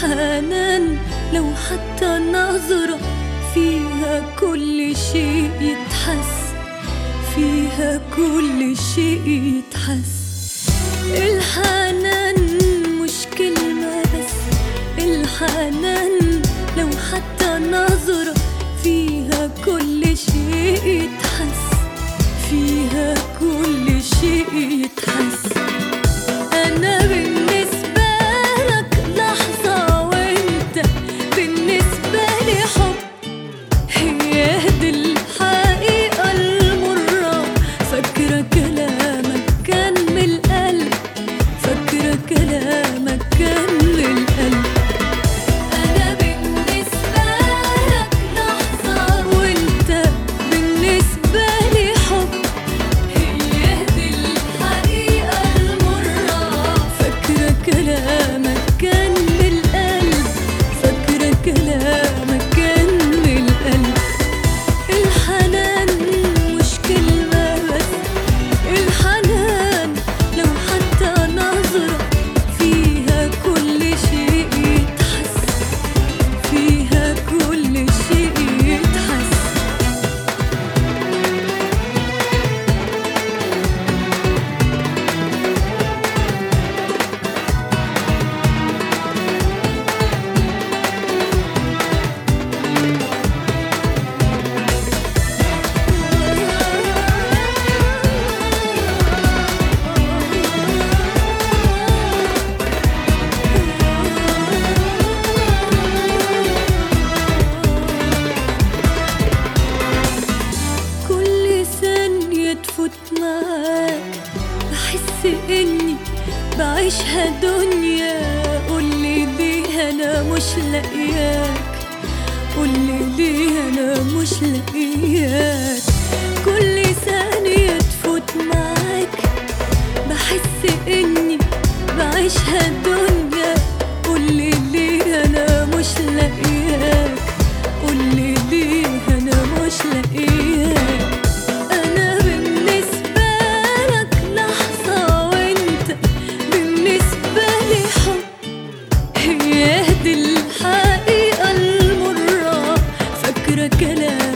الحنان لو حتى نظرة فيها كل شيء يتحس فيها كل شيء يتحس الحنان مش كلمة بس الحنان لو حتى نظرة فيها كل شيء يتحس فيها كل شيء يتحس أنا بالنسبة لك لحظة وأنت بالنسبة لي حب هي دي الحقيقة المرة فاكرة كلامك كان من القلب فاكرة كلامك كان من القلب أنا بالنسبة لك لحظة وأنت بالنسبة لي حب هي دي الحقيقة المرة فاكرة كلامك كان من القلب فاكرة كلامك كان من القلب الحنان مش كلمة بس الحنان لو حتى نظرة فيها كل شيء يتحس فيها كل شيء يتحس كل ثانية تفوت معاك بحس إني بعيشها دنيا قولي ليه أنا مش لاقياك قولي ليه أنا مش لاقياك كل ثانية تفوت معاك بحس إني بعيشها دنيا قولي ليه أنا مش لاقياك قولي ليه أنا مش لاقياك أنا بالنسبة لك لحظة وأنت بالنسبة لي حب هي دي الحقيقة المرة فاكرة كلامك